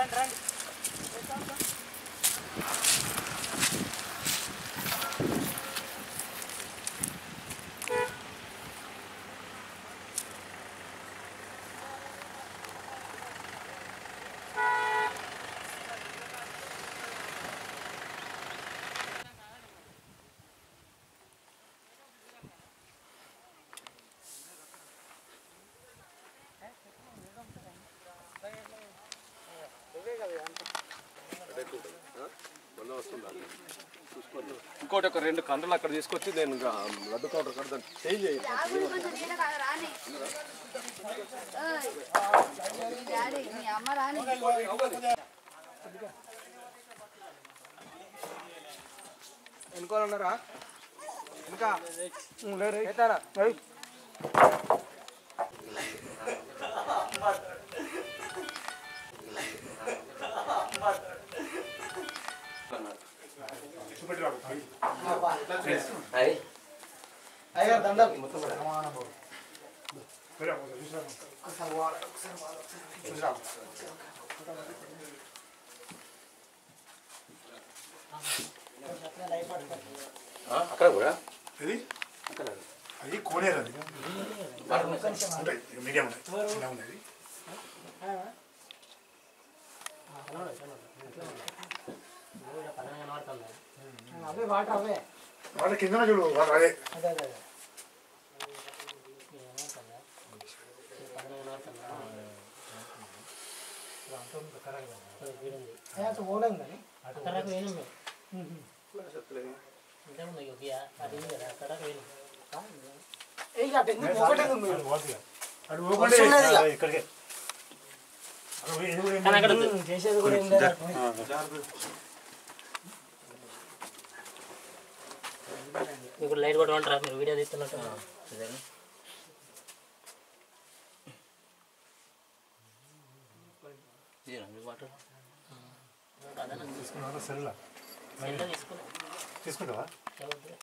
ఇంకోటి ఒక రెండు కండలు అక్కడ తీసుకొచ్చి నేను ఇంకా లడ్డు కౌంటర్ కాడ దాన్ని చేంజ్ చేయాలి కొంచెం నీడ రాని మీ డాడీ మీ అమ్మ రాని వెనుకోవాలన్నారా ఇంకా అవుతారా అయ్యారు దండం అక్కడ కూడా అది అది కోనేరు అది ఉంటాయి మీడియం ఉంటాయి చిన్న ఉన్నది అవే వాటర్ అవే వాళ్ళ కింద చూడు వాళ్ళు అదే అదే అదే అదే ఓడండి ఏ అటు ఎందుకు ఒకటే ఉంది అది పోకుండా ఇక్కడికే చేసేది కూడా ఏం లేదు ఇప్పుడు లైట్ కొట్టమంటారా మీరు వీడియో తీస్తున్నట్టు వాటర్ సెల్ సెల్ తీసుకుని తీసుకుంటావా ఎవరిది?